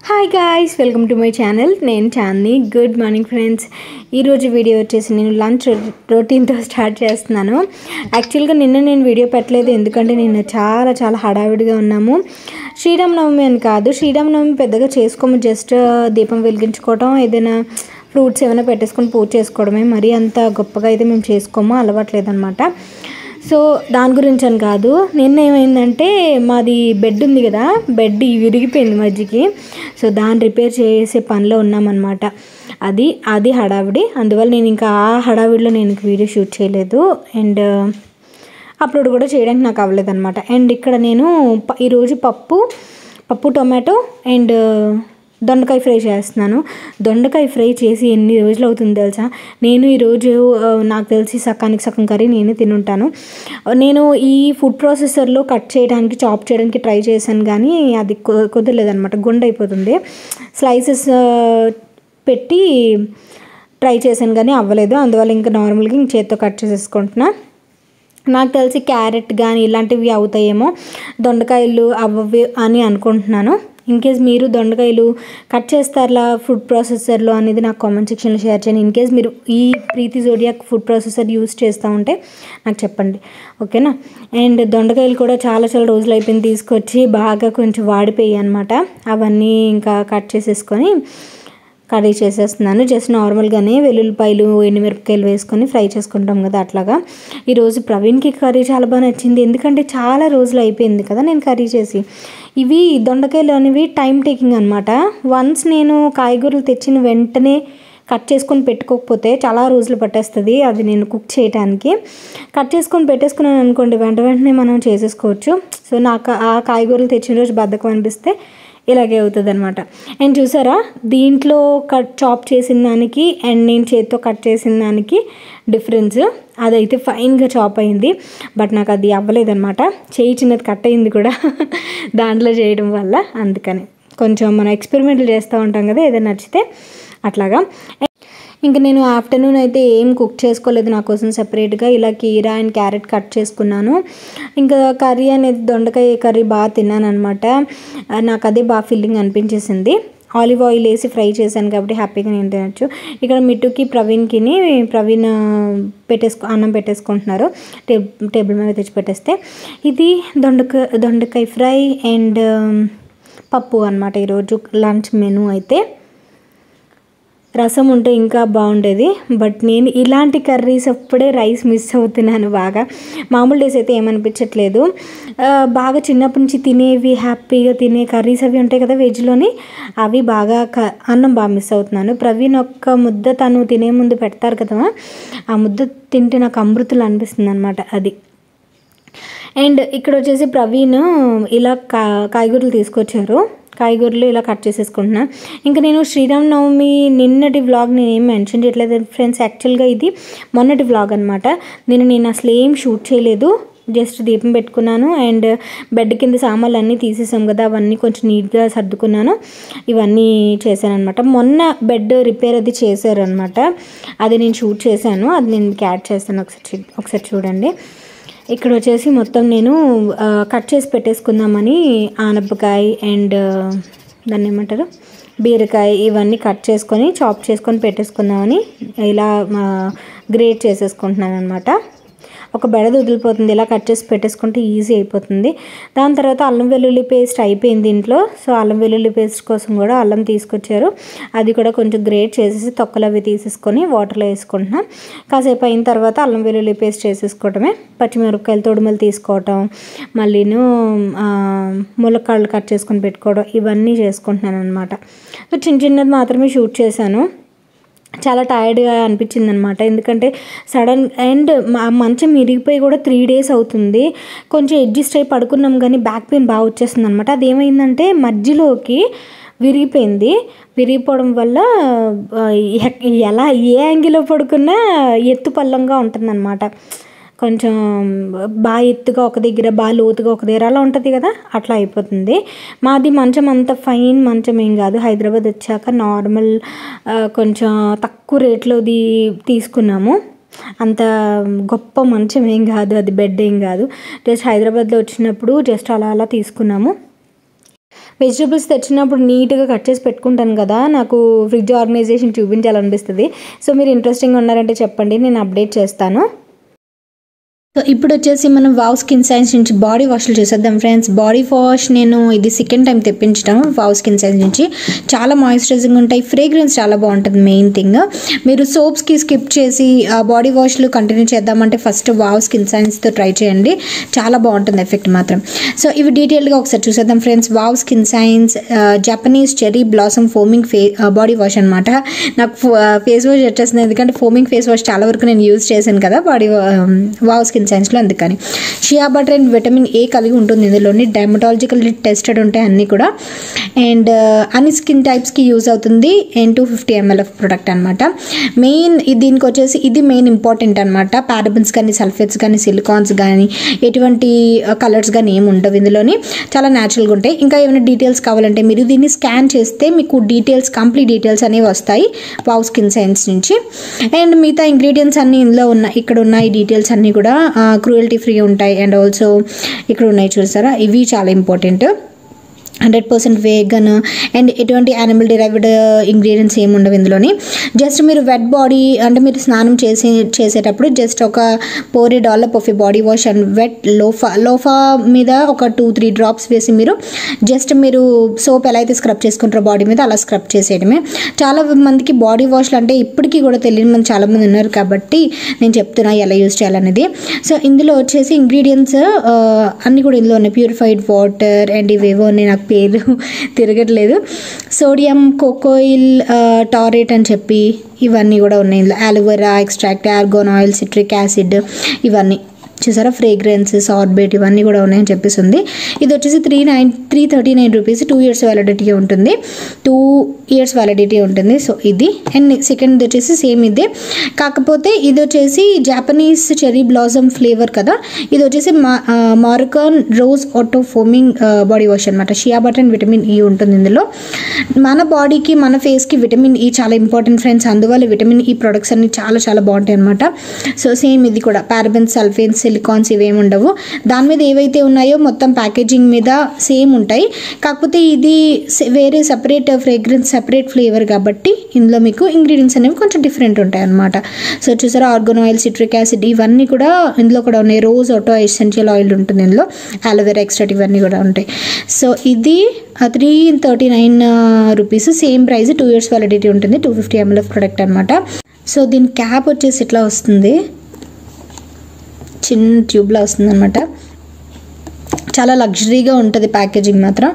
Hi guys welcome to my channel నేను Chandini good morning friends ఈరోజు video వచ్చేసి నేను లంచ్ రొటీన్తో స్టార్ట్ చేస్తున్నాను యాక్చువల్గా నిన్న నేను వీడియో పెట్టలేదు ఎందుకంటే నిన్న చాలా చాలా హడావిడిగా ఉన్నాము శ్రీరామనవమి అని కాదు శ్రీరామనవమి పెద్దగా చేసుకోము జస్ట్ దీపం వెలిగించుకోవడం ఏదైనా ఫ్రూట్స్ ఏమైనా పెట్టేసుకొని పూజ చేసుకోవడమే మరీ అంత గొప్పగా అయితే మేము చేసుకోము అలవాట్లేదన్నమాట సో దాని గురించి అని కాదు నిన్న ఏమైందంటే మాది బెడ్ ఉంది కదా బెడ్ విరిగిపోయింది మధ్యకి సో దాన్ని రిపేర్ చేసే పనిలో ఉన్నామన్నమాట అది అది హడావిడి అందువల్ల నేను ఇంకా ఆ హడావిడిలో నేను ఇంక వీడియో షూట్ చేయలేదు అండ్ అప్లోడ్ కూడా చేయడానికి నాకు అవ్వలేదన్నమాట అండ్ ఇక్కడ నేను ప- ఈరోజు పప్పు పప్పు టొమాటో అండ్ దొండకాయ ఫ్రై చేస్తున్నాను దొండకాయ ఫ్రై చేసి ఎన్ని రోజులు అవుతుంది తెలుసా నేను ఈరోజు ఆ, నాకు తెలిసి సకానికి సగం కర్రీ నేనే తినుంటాను నేను ఈ ఫుడ్ ప్రాసెసర్లో కట్ చేయడానికి చాప్ చేయడానికి ట్రై చేశాను కానీ అది కు- కుదరలేదన్నమాట గుండె అయిపోతుంది స్లైసెస్ పెట్టి ట్రై చేశాను కానీ అవ్వలేదు అందువల్ల ఇంకా నార్మల్గా ఇంక చేత్తో కట్ చేసేసుకుంటున్నా నాకు తెలిసి క్యారెట్ కానీ ఇలాంటివి అవుతాయేమో దొండకాయలు అవ్వవి అని అనుకుంటున్నాను ఇన్ కేస్ మీరు దొండకాయలు కట్ చేస్తారా ఫుడ్ ప్రాసెసర్లో అనేది నాకు కామెంట్ సెక్షన్లో షేర్ చేయండి ఇన్ కేస్ మీరు ఈ Preethi zodiac food processor use చేస్తూ ఉంటే నాకు చెప్పండి ఓకేనా అండ్ దొండకాయలు కూడా చాలా చాలా రోజులు అయిపోయింది తీసుకొచ్చి బాగా కొంచెం వాడిపోయాయి అనమాట అవన్నీ ఇంకా కట్ చేసేసుకొని కర్రీ చేసేస్తున్నాను జస్ట్ నార్మల్గానే వెల్లుల్లిపాయలు ఎండుమిరపకాయలు వేసుకొని ఫ్రై చేసుకుంటాం కదా అట్లాగా ఈరోజు ప్రవీణ్కి కర్రీ చాలా బాగా నచ్చింది ఎందుకంటే చాలా రోజులు అయిపోయింది కదా నేను కర్రీ చేసి ఇవి దొండకాయలు అనేవి టైం టేకింగ్ అనమాట వన్స్ నేను కాయగూరలు తెచ్చిన వెంటనే కట్ చేసుకొని పెట్టుకోకపోతే చాలా రోజులు పట్టేస్తుంది అది నేను కుక్ చేయడానికి కట్ చేసుకొని పెట్టేసుకున్నాను అనుకోండి వెంట వెంటనే మనం చేసేసుకోవచ్చు సో నాకు ఆ కాయగూరలు తెచ్చిన రోజు బద్ధకం అనిపిస్తే ఇలాగే అవుతుంది అనమాట అండ్ చూసారా దీంట్లో కట్ చాప్ చేసిన దానికి అండ్ నేను చేతితో కట్ చేసిన దానికి డిఫరెన్స్ అదైతే ఫైన్గా చాప్ అయింది బట్ నాకు అది అవ్వలేదన్నమాట చేయి చిన్నది కట్ అయింది కూడా దాంట్లో చేయడం వల్ల అందుకని కొంచెం మనం ఎక్స్పెరిమెంట్లు చేస్తూ ఉంటాం కదా ఏదైనా నచ్చితే అట్లాగా ఇంకా నేను ఆఫ్టర్నూన్ అయితే ఏం కుక్ చేసుకోలేదు నా కోసం సెపరేట్గా ఇలా కీరా అండ్ క్యారెట్ కట్ చేసుకున్నాను ఇంకా కర్రీ అనేది దొండకాయ కర్రీ బాగా తిన్నాను అనమాట నాకు అదే బాగా ఫీలింగ్ అనిపించేసింది ఆలివ్ ఆయిల్ వేసి ఫ్రై చేశాను కాబట్టి హ్యాపీగా నేను తినచ్చు ఇక్కడ మిట్టుకి ప్రవీణ్కిని ప్రవీణ్ ఆ, పెట్టేసుకో అన్నం పెట్టేసుకుంటున్నారు టేబ్ టేబుల్ మీద తెచ్చి పెట్టేస్తే ఇది దొండకాయ దొండకాయ ఫ్రై అండ్ పప్పు అనమాట ఈరోజు లంచ్ మెనూ అయితే రసం ఉంటే ఇంకా బాగుండేది బట్ నేను ఇలాంటి కర్రీస్ అప్పుడే రైస్ మిస్ అవుతున్నాను బాగా మామూలు డేస్ అయితే ఏమనిపించట్లేదు ఆ, బాగా చిన్నప్పటి నుంచి తినేవి హ్యాపీగా తినే కర్రీస్ అవి ఉంటాయి కదా వెజ్లోని అవి బాగా క అన్నం బాగా మిస్ అవుతున్నాను ప్రవీణ్ ఒక్క ముద్ద తను తినే ముందు పెడతారు కదా ఆ ముద్ద తింటే నాకు అమృతులు అనిపిస్తుంది అనమాట అది అండ్ ఇక్కడ వచ్చేసి ప్రవీణ్ ఇలా కా కాయగూరలు తీసుకొచ్చారు కాయగూరలు ఇలా కట్ చేసేసుకుంటున్నా ఇంకా నేను శ్రీరామ్ నవమి నిన్నటి వ్లాగ్ నేను ఏం మెన్షన్ చేయట్లేదు ఫ్రెండ్స్ యాక్చువల్గా ఇది మొన్నటి వ్లాగ్ అనమాట నేను నేను అసలు ఏం షూట్ చేయలేదు జస్ట్ దీపం పెట్టుకున్నాను అండ్ బెడ్ కింద సామాన్లు అన్నీ తీసేసాం కదా అవన్నీ కొంచెం నీట్గా సర్దుకున్నాను ఇవన్నీ చేశాను అనమాట మొన్న బెడ్ రిపేర్ అది చేశారు అనమాట అది నేను షూట్ చేశాను అది నేను మీకు యాడ్ చేస్తాను ఒకసారి చూ- ఒకసారి చూడండి ఇక్కడ వచ్చేసి మొత్తం నేను ఆ, కట్ చేసి పెట్టేసుకుందామని ఆనపకాయ అండ్ దాన్ని ఏమంటారు బీరకాయ ఇవన్నీ కట్ చేసుకొని చాప్ చేసుకొని పెట్టేసుకుందామని ఇలా గ్రేట్ చేసేసుకుంటున్నాను అనమాట ఒక బెడద వదిలిపోతుంది ఇలా కట్ చేసి పెట్టేసుకుంటే ఈజీ అయిపోతుంది దాని తర్వాత అల్లం వెల్లుల్లి పేస్ట్ అయిపోయింది ఇంట్లో సో అల్లం వెల్లుల్లి పేస్ట్ కోసం కూడా అల్లం తీసుకొచ్చారు అది కూడా కొంచెం గ్రేట్ చేసేసి తొక్కలు అవి తీసేసుకొని వాటర్లో వేసుకుంటున్నాం కాసేపు అయిన తర్వాత అల్లం వెల్లుల్లి పేస్ట్ చేసేసుకోవటమే పచ్చిమిరపకాయలు తొడుమలు తీసుకోవటం మళ్ళీను ఆ, ములక్కాళ్ళు కట్ చేసుకొని పెట్టుకోవడం ఇవన్నీ చేసుకుంటున్నాను అనమాట సో చిన్న చిన్నది మాత్రమే షూట్ చేశాను చాలా టైర్డ్గా అనిపించింది అనమాట ఎందుకంటే సడన్ అండ్ మా మంచం ఇరిగిపోయి కూడా త్రీ డేస్ అవుతుంది కొంచెం అడ్జస్ట్ అయి పడుకున్నాం కానీ బ్యాక్ పెయిన్ బాగా వచ్చేస్తుంది అనమాట అది ఏమైందంటే మధ్యలోకి విరిగిపోయింది విరిగిపోవడం వల్ల ఆ, ఎక్- ఎలా ఏ యాంగిల్లో పడుకున్నా ఎత్తు పల్లంగా ఉంటుందన్నమాట కొంచెం బాగా ఎత్తుగా ఒక దగ్గర బాగా లోతుగా ఒక దగ్గర అలా ఉంటుంది కదా అట్లా అయిపోతుంది మాది మంచం అంత ఫైన్ మంచం ఏం కాదు హైదరాబాద్ వచ్చాక నార్మల్ ఆ, కొంచెం తక్కువ రేట్లోది తీసుకున్నాము అంత గొప్ప మంచం ఏం కాదు అది బెడ్ ఏం కాదు జస్ట్ హైదరాబాద్లో వచ్చినప్పుడు జస్ట్ అలా అలా తీసుకున్నాము వెజిటబుల్స్ తెచ్చినప్పుడు నీట్గా కట్ చేసి పెట్టుకుంటాను కదా నాకు ఫ్రిడ్జ్ ఆర్గనైజేషన్ చూపించాలనిపిస్తుంది సో మీరు ఇంట్రెస్టింగ్ ఉన్నారంటే చెప్పండి నేను అప్డేట్ చేస్తాను సో ఇప్పుడు వచ్చేసి మనం వావ్ స్కిన్ సైన్స్ నుంచి బాడీ వాష్లు చేసేద్దాం ఫ్రెండ్స్ బాడీ వాష్ నేను ఇది సెకండ్ టైం తెప్పించడం వావ్ స్కిన్ సైన్స్ నుంచి చాలా మాయిశ్చరైజింగ్ ఉంటాయి ఫ్రేగ్రెన్స్ చాలా బాగుంటుంది మెయిన్ థింగ్ మీరు సోప్స్కి స్కిప్ చేసి ఆ బాడీ వాష్లు కంటిన్యూ చేద్దామంటే ఫస్ట్ వావ్ స్కిన్ సైన్స్తో ట్రై చేయండి చాలా బాగుంటుంది ఎఫెక్ట్ మాత్రం సో ఇవి డీటెయిల్గా ఒకసారి చూసేద్దాం friends wow skin science Japanese cherry blossom foaming ఫే బాడీ వాష్ అనమాట నాకు ఫేస్ వాష్ వచ్చేసింది ఎందుకంటే ఫోమింగ్ ఫేస్ వాష్ చాలా వరకు నేను యూజ్ చేశాను కదా బాడీ వావ్ స్కిన్ సైన్స్లో అందుకని shea butter and vitamin A కలిగి ఉంటుంది ఇందులోని డెమటాలజికల్ టెస్టెడ్ ఉంటాయి అన్నీ కూడా అండ్ అన్ని స్కిన్ టైప్స్కి యూజ్ అవుతుంది ఎన్ టూ ఫిఫ్టీ ఎంఎల్ ప్రొడక్ట్ అనమాట మెయిన్ దీనికి వచ్చేసి ఇది మెయిన్ ఇంపార్టెంట్ అనమాట పారబన్స్ కానీ సల్ఫేట్స్ కానీ సిలికాన్స్ కానీ ఎటువంటి కలర్స్ కానీ ఏమి ఉండవు ఇందులోని చాలా న్యాచురల్గా ఉంటాయి ఇంకా ఏమైనా డీటెయిల్స్ కావాలంటే మీరు దీన్ని స్కాన్ చేస్తే మీకు డీటెయిల్స్ కంప్లీట్ డీటెయిల్స్ అనేవి వస్తాయి వావ్ స్కిన్ సైన్స్ నుంచి అండ్ మిగతా ఇంగ్రీడియంట్స్ అన్నీ ఇందులో ఉన్న ఇక్కడ ఉన్న ఈ డీటెయిల్స్ అన్నీ కూడా క్రూయల్టీ ఫ్రీ ఉంటాయి అండ్ ఆల్సో ఇక్కడ ఉన్నాయి చూసారా ఇవి చాలా important hundred percent vegan and ఎటువంటి యానిమల్ డిరైవ్డ్ ఇంగ్రీడియంట్స్ ఏమి ఉండవు ఇందులోని జస్ట్ మీరు వెట్ బాడీ అంటే మీరు స్నానం చేసి చేసేటప్పుడు జస్ట్ ఒక పోరీ dollop of a body wash and wet loofah loofah మీద ఒక టూ త్రీ డ్రాప్స్ వేసి మీరు జస్ట్ మీరు సోప్ ఎలా అయితే స్క్రబ్ చేసుకుంటారో బాడీ మీద అలా స్క్రబ్ చేసేయడమే చాలా మందికి బాడీ వాష్లు అంటే ఇప్పటికీ కూడా తెలియని మంది చాలామంది ఉన్నారు కాబట్టి నేను చెప్తున్నా ఎలా యూజ్ చేయాలనేది సో ఇందులో వచ్చేసి ఇంగ్రీడియంట్స్ అన్నీ కూడా ఇందులో ఉన్నాయి ప్యూరిఫైడ్ వాటర్ అండ్ ఇవేవో ఉన్నాయి నాకు పేరు తిరగట్లేదు సోడియం కోకోయిల్ టారేట్ అని చెప్పి ఇవన్నీ కూడా ఉన్నాయి ఇందులో aloe vera extract argan oil citric acid ఇవన్నీ చూసారా ఫ్రేగ్రెన్స్ సార్బేట్ ఇవన్నీ కూడా ఉన్నాయని చెప్పేసి ఉంది ఇది వచ్చేసి three nine three thirty nine rupees two years validity ఉంటుంది టూ ఇయర్స్ వ్యాలిడిటీ ఉంటుంది సో ఇది అండ్ సెకండ్ వచ్చేసి సేమ్ ఇదే కాకపోతే ఇది వచ్చేసి జాపనీస్ చెరీ బ్లాసమ్ ఫ్లేవర్ కదా ఇది వచ్చేసి మా మారుకాన్ rose auto foaming body wash అనమాట shea butter and vitamin E ఉంటుంది ఇందులో మన బాడీకి మన ఫేస్కి విటమిన్ ఈ చాలా ఇంపార్టెంట్ ఫ్రెండ్స్ అందువల్ల విటమిన్ ఈ ప్రొడక్ట్స్ అన్ని చాలా చాలా బాగుంటాయి అనమాట సో సేమ్ ఇది కూడా పారబెన్ సల్ఫేన్స్ సిలికాన్స్ ఇవేమి ఉండవు దాని మీద ఏవైతే ఉన్నాయో మొత్తం ప్యాకేజింగ్ మీద సేమ్ ఉంటాయి కాకపోతే ఇది వేరే సపరేట్ ఫ్రేగ్రెన్స్ సపరేట్ ఫ్లేవర్ కాబట్టి ఇందులో మీకు ఇంగ్రీడియంట్స్ అనేవి కొంచెం డిఫరెంట్ ఉంటాయి అనమాట సో చూసారా ఆర్గన్ ఆయిల్ సిట్రిక్ యాసిడ్ ఇవన్నీ కూడా ఇందులో కూడా ఉన్నాయి రోజ్ ఆటో ఎసెన్షియల్ ఆయిల్ ఉంటుంది ఇందులో అలోవెరా ఎక్స్ట్రాట్ ఇవన్నీ కూడా ఉంటాయి సో ఇది three thirty nine rupees same price two years validity ఉంటుంది టూ ఫిఫ్టీ ఎంఎల్ ప్రొడక్ట్ అనమాట సో దీని క్యాప్ వచ్చేసి ఇట్లా వస్తుంది చిన్న ట్యూబ్లో వస్తుంది అనమాట చాలా లగ్జరీగా ఉంటుంది ప్యాకేజింగ్ మాత్రం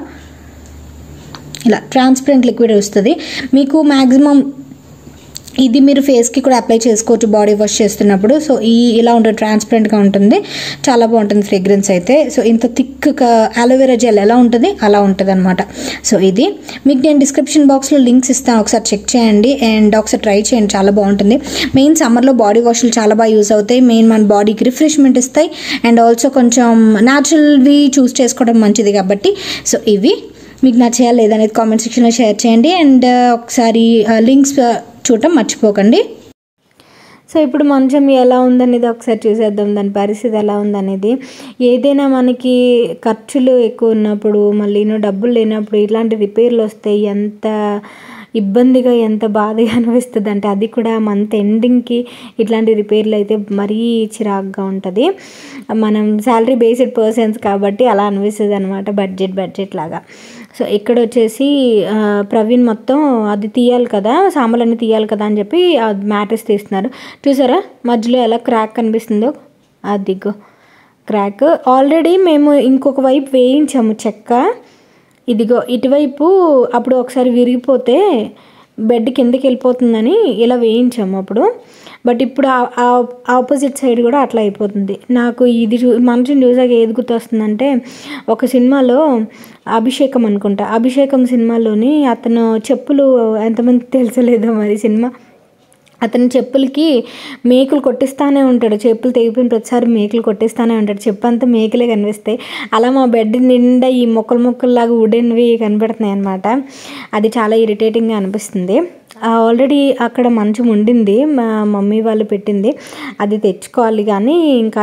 ఇలా ట్రాన్స్పరెంట్ లిక్విడ్ వస్తుంది మీకు మ్యాక్సిమం ఇది మీరు ఫేస్కి కూడా అప్లై చేసుకోవచ్చు బాడీ వాష్ చేస్తున్నప్పుడు సో ఈ ఇలా ఉంటుంది ట్రాన్స్పరెంట్గా ఉంటుంది చాలా బాగుంటుంది ఫ్రేగ్రెన్స్ అయితే సో ఇంత థిక్గా అలోవెరా జెల్ ఎలా ఉంటుంది అలా ఉంటుంది అనమాట సో ఇది మీకు నేను డిస్క్రిప్షన్ బాక్స్లో లింక్స్ ఇస్తాను ఒకసారి చెక్ చేయండి అండ్ ఒకసారి ట్రై చేయండి చాలా బాగుంటుంది మెయిన్ సమ్మర్లో బాడీ వాష్లు చాలా బాగా యూస్ అవుతాయి మెయిన్ మన బాడీకి రిఫ్రెష్మెంట్ ఇస్తాయి అండ్ ఆల్సో కొంచెం న్యాచురల్వి చూస్ చేసుకోవడం మంచిది కాబట్టి సో ఇవి మీకు నచ్చేయాలి లేదనేది కామెంట్ సెక్షన్లో షేర్ చేయండి అండ్ ఒకసారి లింక్స్ చూడటం మర్చిపోకండి సో ఇప్పుడు మంచం ఎలా ఉందనేది ఒకసారి చూసేద్దాం దాని పరిస్థితి ఎలా ఉందనేది ఏదైనా మనకి ఖర్చులు ఎక్కువ ఉన్నప్పుడు మళ్ళీ డబ్బులు లేనప్పుడు ఇలాంటి రిపేర్లు వస్తే ఎంత ఇబ్బందిగా ఎంత బాధగా అనిపిస్తుంది అంటే అది కూడా మంత్ ఎండింగ్కి ఇట్లాంటి రిపేర్లు అయితే మరీ చిరాగ్గా ఉంటుంది మనం శాలరీ బేస్డ్ పర్సన్స్ కాబట్టి అలా అనిపిస్తుంది అనమాట బడ్జెట్ బడ్జెట్ లాగా సో ఇక్కడ వచ్చేసి ఆ, ప్రవీణ్ మొత్తం అది తీయాలి కదా సాంబార్లన్నీ తీయాలి కదా అని చెప్పి మ్యాటర్స్ తీస్తున్నారు చూసారా మధ్యలో ఎలా క్రాక్ కనిపిస్తుందో అదిగో క్రాక్ ఆల్రెడీ మేము ఇంకొక వైపు వేయించాము చెక్క ఇదిగో ఇటువైపు అప్పుడు ఒకసారి విరిగిపోతే బెడ్ కిందకి వెళ్ళిపోతుందని ఇలా వేయించాము అప్పుడు బట్ ఇప్పుడు ఆ- ఆ ఆపోజిట్ సైడ్ కూడా అట్లా అయిపోతుంది నాకు ఇది చూ మనిషిని చూసాక ఏది గుర్తొస్తుందంటే ఒక సినిమాలో అభిషేకం అనుకుంటా అభిషేకం సినిమాలోని అతను చెప్పులు ఎంతమంది తెలుసలేదో మరి సినిమా అతని చెప్పులకి మేకులు కొట్టిస్తానే ఉంటాడు చెప్పులు తెగిపోయిన ప్రతిసారి మేకులు కొట్టిస్తానే ఉంటాడు చెప్పు అంతా మేకులే కనిపిస్తాయి అలా మా బెడ్ నిండా ఈ మొక్కలు మొక్కల్లాగా వుడెన్వి కనబడుతున్నాయి అనమాట అది చాలా ఇరిటేటింగ్గా అనిపిస్తుంది ఆల్రెడీ అక్కడ మంచం ఉండింది మా మమ్మీ వాళ్ళు పెట్టింది అది తెచ్చుకోవాలి కానీ ఇంకా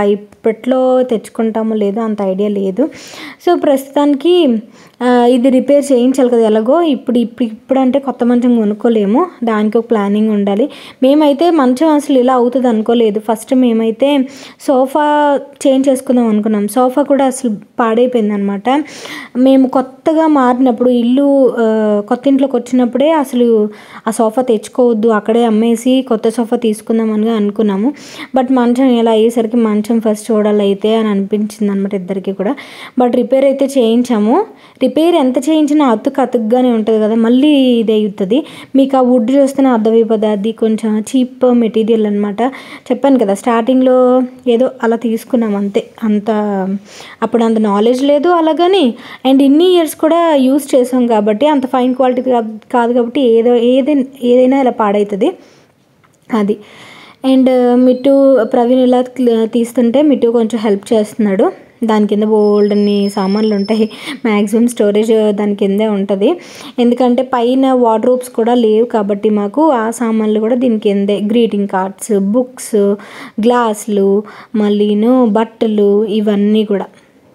ఎప్పట్లో తెచ్చుకుంటామో లేదో అంత ఐడియా లేదు సో ప్రస్తుతానికి ఆ, ఇది రిపేర్ చేయించాలి కదా ఎలాగో ఇప్పుడు ఇప్పుడు ఇప్పుడు అంటే కొత్త మంచం కొనుక్కోలేము దానికి ఒక ప్లానింగ్ ఉండాలి మేమైతే మంచం అసలు ఇలా అవుతుంది అనుకోలేదు ఫస్ట్ మేమైతే సోఫా చేంజ్ చేసుకుందాం అనుకున్నాం సోఫా కూడా అసలు పాడైపోయింది అనమాట మేము కొత్తగా మారినప్పుడు ఇల్లు ఆ, కొత్త ఇంట్లోకి వచ్చినప్పుడే అసలు ఆ సోఫా తెచ్చుకోవద్దు అక్కడే అమ్మేసి కొత్త సోఫా తీసుకుందామని అనుకున్నాము బట్ మంచం ఇలా అయ్యేసరికి మంచం ఫస్ట్ చూడాలి అయితే అని అనిపించింది అనమాట ఇద్దరికి కూడా బట్ రిపేర్ అయితే చేయించాము రిపేర్ ఎంత చేయించినా అతుకు అతుకుగానే ఉంటుంది కదా మళ్ళీ ఇది అవుతుంది మీకు ఆ వుడ్ చూస్తేనే అర్థమైపోతుంది అది కొంచెం చీప్ మెటీరియల్ అనమాట చెప్పాను కదా స్టార్టింగ్లో ఏదో అలా తీసుకున్నాం అంతే అంత అప్పుడు అంత నాలెడ్జ్ లేదు అలాగని అండ్ ఇన్ని ఇయర్స్ కూడా యూస్ చేసాం కాబట్టి అంత ఫైన్ క్వాలిటీ కాదు కాబట్టి ఏదో ఏదైనా ఏదైనా ఇలా పాడవుతుంది అది అండ్ మిట్టు ప్రవీణ్ ఇలా క్ల- తీస్తుంటే మిట్టు కొంచెం హెల్ప్ చేస్తున్నాడు దాని కింద బోల్డ్ అన్ని సామాన్లు ఉంటాయి మ్యాక్సిమం స్టోరేజ్ దాని కిందే ఉంటుంది ఎందుకంటే పైన వార్డ్రోబ్స్ కూడా లేవు కాబట్టి మాకు ఆ సామాన్లు కూడా దీని కిందే గ్రీటింగ్ కార్డ్స్ బుక్స్ గ్లాసులు మళ్ళీను బట్టలు ఇవన్నీ కూడా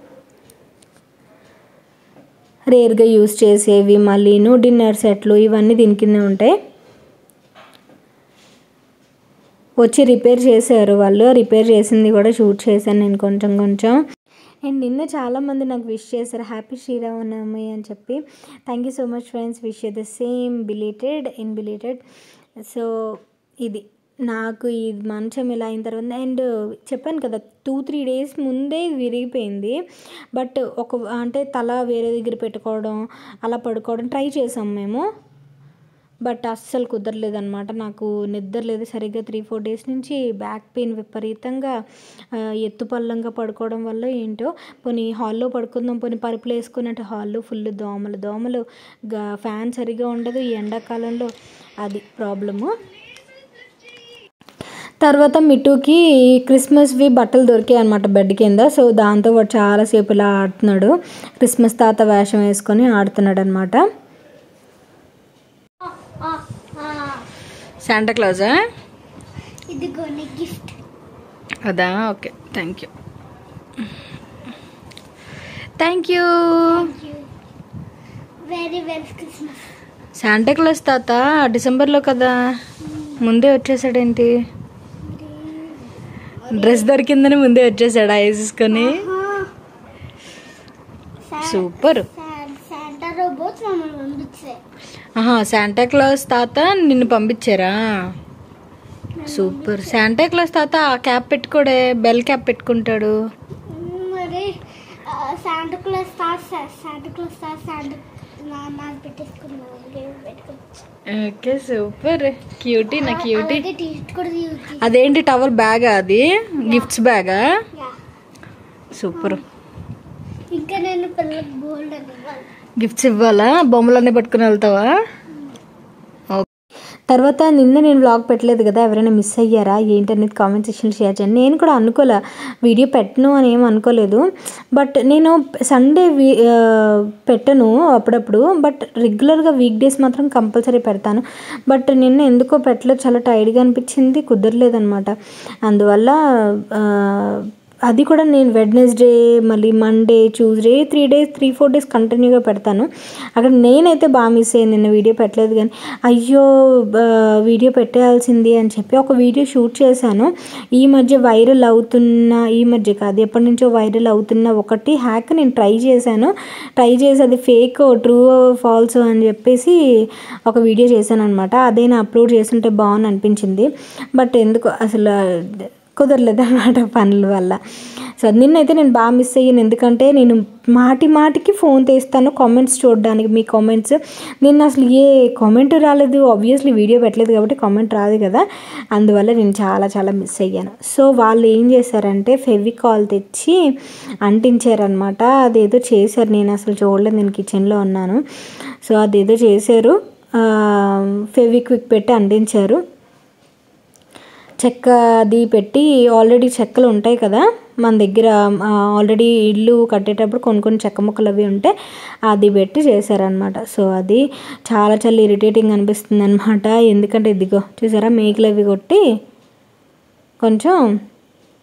రేర్గా యూస్ చేసేవి మళ్ళీను డిన్నర్ సెట్లు ఇవన్నీ దీని కింద ఉంటాయి వచ్చి రిపేర్ చేశారు వాళ్ళు రిపేర్ చేసింది కూడా షూట్ చేశాను నేను కొంచెం కొంచెం అండ్ నిన్న చాలామంది నాకు విష్ చేశారు హ్యాపీ శ్రీరామనవమి అని చెప్పి thank you so much friends wish the same belated in belated so ఇది నాకు ఈ మంచం ఇలా అయిన తర్వాత అండ్ చెప్పాను కదా టూ త్రీ డేస్ ముందే విరిగిపోయింది బట్ ఒక అంటే తల వేరే దగ్గర పెట్టుకోవడం అలా పడుకోవడం ట్రై చేసాం మేము బట్ అస్సలు కుదరలేదన్నమాట నాకు నిద్ర లేదు సరిగ్గా త్రీ ఫోర్ డేస్ నుంచి బ్యాక్ పెయిన్ విపరీతంగా ఆ, ఎత్తుపల్లంగా పడుకోవడం వల్ల ఏంటో పోనీ హాల్లో పడుకుందాం పోనీ పరుపులు వేసుకున్నట్టు హాల్లో ఫుల్ దోమలు దోమలు గా ఫ్యాన్ సరిగా ఉండదు ఈ ఎండాకాలంలో అది ప్రాబ్లము తర్వాత మిట్టుకి క్రిస్మస్వి బట్టలు దొరికాయి అనమాట బెడ్ కింద సో దాంతో వాడు చాలాసేపు ఇలా ఆడుతున్నాడు క్రిస్మస్ తాత వేషం వేసుకొని ఆడుతున్నాడు అనమాట శాంటా క్లాజా ఇదిగో నీ గిఫ్ట్ అదా okay thank you thank you very very Christmas Santa Claus తాత డిసెంబర్లో కదా ముందే వచ్చేసాడేంటి డ్రెస్ దొరికిందని ముందే వచ్చేసాడు వేసేసుకొని సూపర్ శాంటా రోబోట్స్ మమ్మల్ని పంపించాయి ఆహా శాంటా క్లాస్ తాత నిన్ను పంపించారా సూపర్ శాంటా క్లాస్ తాత ఆ క్యాప్ పెట్టుకోడే బెల్ క్యాప్ పెట్టుకుంటాడు మరి Santa Claus star Santa Claus star Santa నాకు పెట్టేసుకున్నాను పెట్టుకోవచ్చు ఓకే సూపర్ క్యూటీ నా క్యూటీ అలాగే టీషర్ట్ కూడా తీయొచ్చు. అదేంటి టవల్ బ్యాగా అది గిఫ్ట్స్ బ్యాగా Yeah. సూపర్ ఇంకా నేను పిల్లలకు బోల్డ్ అని ఇవ్వాలి గిఫ్ట్స్ ఇవ్వాలా బొమ్మలన్నీ పట్టుకుని వెళ్తావా తర్వాత నిన్న నేను వ్లాగ్ పెట్టలేదు కదా ఎవరైనా మిస్ అయ్యారా ఏంటనేది కామెంట్ సెక్షన్లో షేర్ చేయండి నేను కూడా అనుకోలే వీడియో పెట్టను అని ఏం అనుకోలేదు బట్ నేను సండే వీ ఆ, పెట్టను అప్పుడప్పుడు బట్ రెగ్యులర్గా వీక్ డేస్ మాత్రం కంపల్సరీ పెడతాను బట్ నిన్న ఎందుకో పెట్టలేదు చాలా టైర్డ్గా అనిపించింది కుదరలేదనమాట అందువల్ల ఆ, అది కూడా నేను వెడ్నెస్డే మళ్ళీ Monday Tuesday three days three four days కంటిన్యూగా పెడతాను అక్కడ నేనైతే బాగా మిస్ అయ్యింది నిన్న వీడియో పెట్టలేదు కానీ అయ్యో ఆ, వీడియో పెట్టేయాల్సింది అని చెప్పి ఒక వీడియో షూట్ చేశాను ఈ మధ్య వైరల్ అవుతున్న ఈ మధ్య కాదు ఎప్పటి నుంచో వైరల్ అవుతున్న ఒకటి హ్యాక్ నేను ట్రై చేశాను ట్రై చేసి అది ఫేక్ ట్రూ ఫాల్స్ అని చెప్పేసి ఒక వీడియో చేశాను అనమాట అదే నేను అప్లోడ్ చేస్తుంటే బాగుంది అనిపించింది బట్ ఎందుకు అసలు కుదరలేదు అనమాట పనుల వల్ల సో నిన్నైతే నేను బాగా మిస్ అయ్యాను ఎందుకంటే నేను మాటి మాటికి ఫోన్ తీస్తాను కామెంట్స్ చూడడానికి మీ కామెంట్స్ నిన్న అసలు ఏ కామెంట్ రాలేదు ఆబ్వియస్లీ వీడియో పెట్టలేదు కాబట్టి కామెంట్ రాదు కదా అందువల్ల నేను చాలా చాలా మిస్ అయ్యాను సో వాళ్ళు ఏం చేశారంటే ఫెవికాల్ తెచ్చి అంటించారనమాట అదేదో చేశారు నేను అసలు చూడలేదు నేను కిచెన్లో ఉన్నాను సో అదేదో చేశారు ఫెవిక్విక్ పెట్టి అంటించారు చెక్క అది పెట్టి ఆల్రెడీ చెక్కలు ఉంటాయి కదా మన దగ్గర ఆల్రెడీ ఇల్లు కట్టేటప్పుడు కొన్ని కొన్ని చెక్క ముక్కలు అవి ఉంటే అది పెట్టి చేశారనమాట సో అది చాలా చాలా ఇరిటేటింగ్ అనిపిస్తుంది అనమాట ఎందుకంటే ఇదిగో చూసారా మేకలు అవి కొట్టి కొంచెం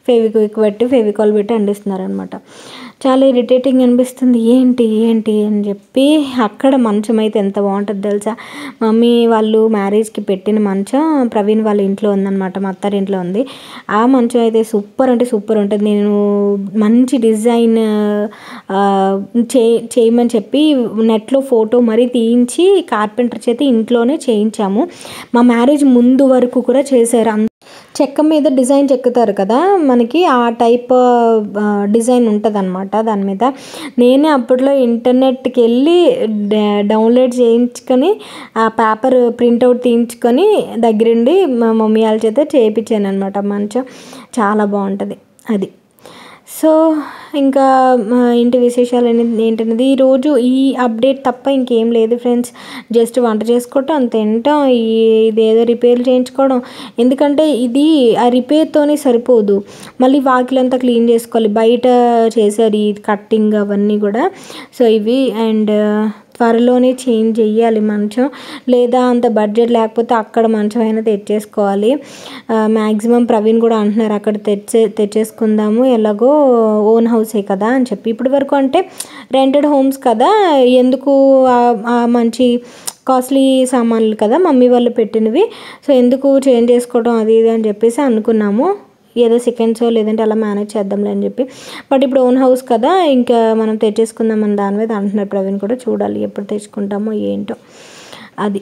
ఫెవిక్విక్ పెట్టి ఫెవికాల్ పెట్టి అందిస్తున్నారనమాట చాలా ఇరిటేటింగ్ అనిపిస్తుంది ఏంటి ఏంటి అని చెప్పి అక్కడ మంచం అయితే ఎంత బాగుంటుంది తెలుసా మమ్మీ వాళ్ళు మ్యారేజ్కి పెట్టిన మంచం ప్రవీణ్ వాళ్ళ ఇంట్లో ఉందన్నమాట మా అత్తారింట్లో ఉంది ఆ మంచం అయితే సూపర్ అంటే సూపర్ ఉంటుంది నేను మంచి డిజైన్ ఆ, చే చేయమని చెప్పి నెట్లో ఫోటో మరీ తీయించి కార్పెంటర్ చేత ఇంట్లోనే చేయించాము మా మ్యారేజ్ ముందు వరకు కూడా చేశారు అం- చెక్క మీద డిజైన్ చెక్కుతారు కదా మనకి ఆ టైప్ ఆ, డిజైన్ ఉంటుంది అనమాట దాని మీద నేనే అప్పట్లో ఇంటర్నెట్కి వెళ్ళి డ- డౌన్లోడ్ చేయించుకొని ఆ పేపర్ ప్రింట్అవుట్ తీయించుకొని దగ్గరుండి మా మమ్మీ వాళ్ళ చేత చేయించాను అనమాట మంచం చాలా బాగుంటుంది అది సో ఇంకా మా ఇంటి విశేషాలు అనేది ఏంటనేది ఈరోజు ఈ అప్డేట్ తప్ప ఇంకేం లేదు ఫ్రెండ్స్ జస్ట్ వంట చేసుకోవటం తినటం ఈ ఇదేదో రిపేర్ చేయించుకోవడం ఎందుకంటే ఇది ఆ రిపేర్తోనే సరిపోదు మళ్ళీ వాకిలంతా క్లీన్ చేసుకోవాలి బయట చేశారు ఈ కట్టింగ్ అవన్నీ కూడా సో ఇవి అండ్ త్వరలోనే చేంజ్ చెయ్యాలి మంచం లేదా అంత బడ్జెట్ లేకపోతే అక్కడ మంచం అయినా తెచ్చేసుకోవాలి మ్యాక్సిమం ప్రవీణ్ కూడా అంటున్నారు అక్కడ తెచ్చే తెచ్చేసుకుందాము ఎలాగో ఓన్ హౌసే కదా అని చెప్పి ఇప్పటి వరకు అంటే రెంటెడ్ హోమ్స్ కదా ఎందుకు ఆ- ఆ మంచి కాస్ట్లీ సామాన్లు కదా మమ్మీ వాళ్ళు పెట్టినవి సో ఎందుకు చేంజ్ చేసుకోవడం అది ఇది అని చెప్పేసి అనుకున్నాము ఏదో సెకండ్స్ లేదంటే అలా మేనేజ్ చేద్దాంలే అని చెప్పి బట్ ఇప్పుడు ఓన్ హౌస్ కదా ఇంకా మనం తెచ్చేసుకుందాం అని దాని మీద అంటున్నారు ప్రవీణ్ కూడా చూడాలి ఎప్పుడు తెచ్చుకుంటామో ఏంటో అది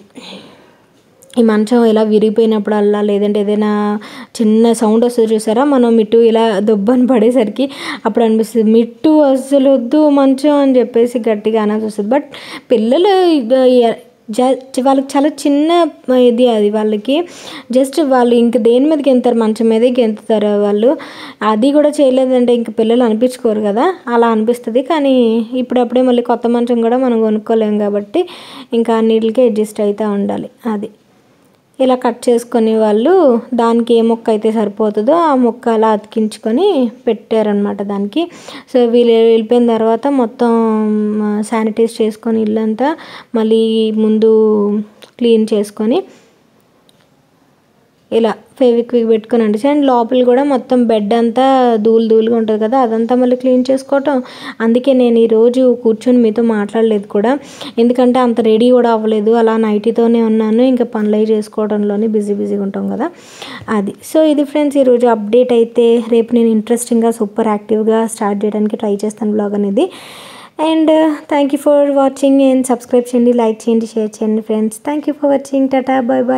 ఈ మంచం ఇలా విరిగిపోయినప్పుడల్లా లేదంటే ఏదైనా చిన్న సౌండ్ వస్తుంది చూసారా మనం మిట్టు ఇలా దొబ్బని పడేసరికి అప్పుడు అనిపిస్తుంది మిట్టు అసలు వద్దు మంచం అని చెప్పేసి గట్టిగా అనాల్సి వస్తుంది బట్ పిల్లలు ఇది ఎ- జ- వాళ్ళకి చాలా చిన్న ఇది అది వాళ్ళకి జస్ట్ వాళ్ళు ఇంక దేని మీదకి గెంతారు మంచం మీదే గెంతుతారు వాళ్ళు అది కూడా చేయలేదంటే ఇంక పిల్లలు అనిపించుకోరు కదా అలా అనిపిస్తుంది కానీ ఇప్పుడప్పుడే మళ్ళీ కొత్త మంచం కూడా మనం కొనుక్కోలేం కాబట్టి ఇంకా అన్నిటికీ అడ్జస్ట్ అవుతూ ఉండాలి అది ఇలా కట్ చేసుకొని వాళ్ళు దానికి ఏ మొక్క అయితే సరిపోతుందో ఆ మొక్క అలా అతికించుకొని పెట్టారనమాట దానికి సో వీళ్ళు వెళ్ళిపోయిన తర్వాత మొత్తం శానిటైజ్ చేసుకొని ఇల్లంతా మళ్ళీ ముందు క్లీన్ చేసుకొని ఇలా ఫెవిక్విక్ పెట్టుకొని అండి అండ్ లోపల కూడా మొత్తం బెడ్ అంతా ధూళి ధూళిగా ఉంటుంది కదా అదంతా మళ్ళీ క్లీన్ చేసుకోవటం అందుకే నేను ఈరోజు కూర్చొని మీతో మాట్లాడలేదు కూడా ఎందుకంటే అంత రెడీ కూడా అవ్వలేదు అలా నైటీతోనే ఉన్నాను ఇంకా పనులు అవి చేసుకోవడంలోనే బిజీ బిజీగా ఉంటాం కదా అది సో ఇది ఫ్రెండ్స్ ఈరోజు అప్డేట్ అయితే రేపు నేను ఇంట్రెస్టింగ్గా సూపర్ యాక్టివ్గా స్టార్ట్ చేయడానికి ట్రై చేస్తాను బ్లాగ్ అనేది and thank you for watching and subscribe చేయండి లైక్ చేయండి షేర్ చేయండి friends thank you for watching tata bye bye